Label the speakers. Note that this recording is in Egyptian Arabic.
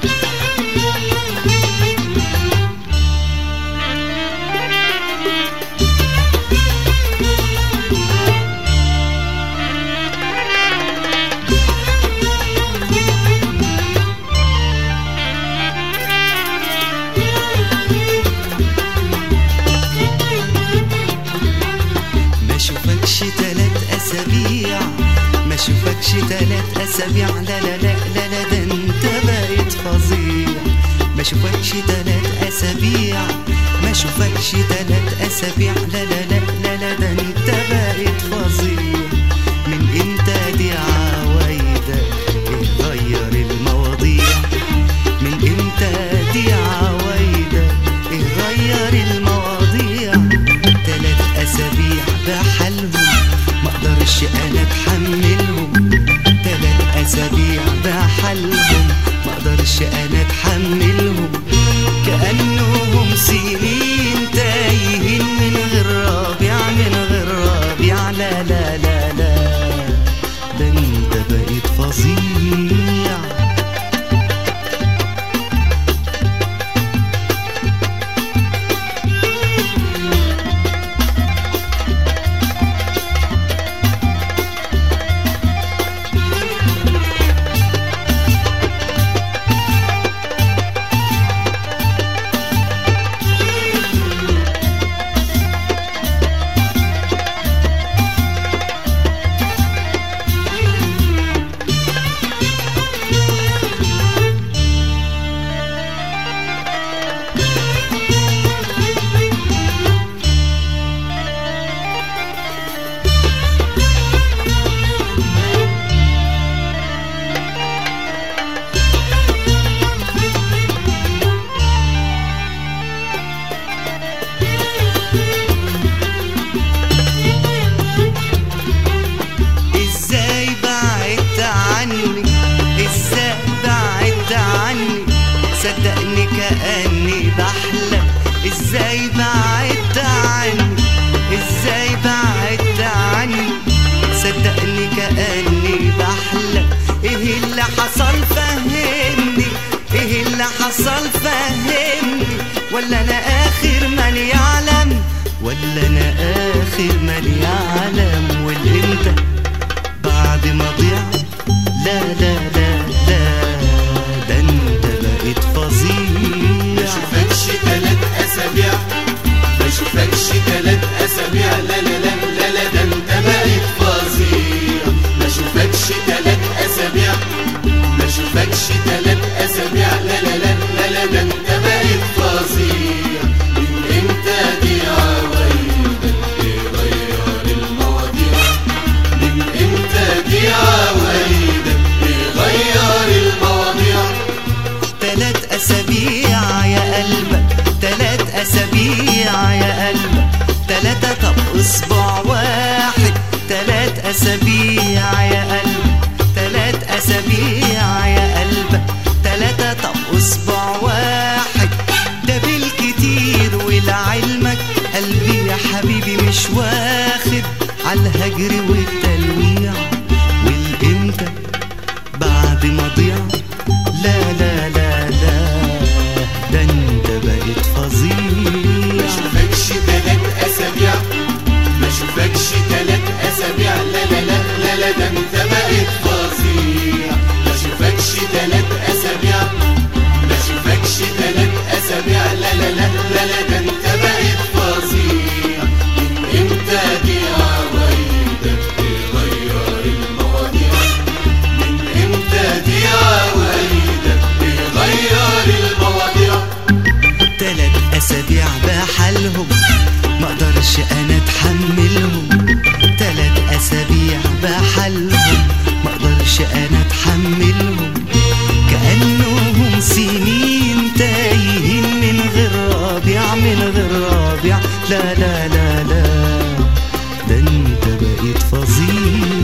Speaker 1: ما اشوفكش تلات اسابيع ما اشوفكش تلات اسابيع لا لا لا لا لا ده انت بقيت فظيع ما اشوفكش تلات اسابيع ما اشوفكش تلات اسابيع لا لا لا لا لا ده انت بقيت فظيع من امتى دي عوايدة ايه غير المواضيع من امتى دي عوايدة ايه غير المواضيع تلات اسابيع بحالهم ما اقدرش انا اتحملهم تلات اسابيع بحالهم ما اقدرش انا اتحملهم كانهم سنين تايهين من غير رابع من غير رابع لا لا لا لا ده انت بقيت فظيع ازاي بعدت عني ازاي بعدت عني صدقني كأني بحلم ازاي بعدت عني ازاي بعدت عني صدقني كأني بحلم ايه اللي حصل فهمني ايه اللي حصل فهمني ولا انا اخر من يعلم ولا انا اخر من يعلم والامتى بعد ما ضيع لا لا لا لا ده انت بقيت
Speaker 2: ما
Speaker 1: فظيع
Speaker 2: اشوفكش تلات اسابيع ما اشوفكش تلات اسابيع لا لا لا لا لا ده انت بقيت فظيع ما اشوفكش تلات اسابيع ما اشوفكش تلات اسابيع لا لا لا لا لا ده انت بقيت فظيع من امتى دي عوايدك تغير المواضيع من امتى دي عوايدك تغير المواضيع
Speaker 1: تلات اسابيع يا قلبك تلات اسابيع يا قلبك تلاتة طب اسبوع واحد تلات اسابيع يا قلبك تلات اسابيع يا قلبك تلاتة طب اسبوع واحد ده بالكتير ولعلمك قلبي يا حبيبي مش واخد عالهجر والتلويع والامتى بعد ما ضيع لا لا لا لا ده انت بقيت
Speaker 2: ما
Speaker 1: فظيع
Speaker 2: اشوفكش تلات اسابيع ما اشوفكش تلات اسابيع لا لا لا لا لا ده انت بقيت فظيع ما اشوفكش تلات اسابيع ما اشوفكش تلات اسابيع لا لا لا لا لا ده انت بقيت فظيع من امتى دي عوايدك تغير المواضيع من امتى دي عوايدك تغير المواضيع
Speaker 1: تلات اسابيع بحالهم ما اقدرش انا اتحملهم تلات اسابيع بحالهم ما اقدرش انا اتحملهم كانهم سنين تايهين من غير رابع من غير رابع لا لا لا لا ده انت بقيت فظيع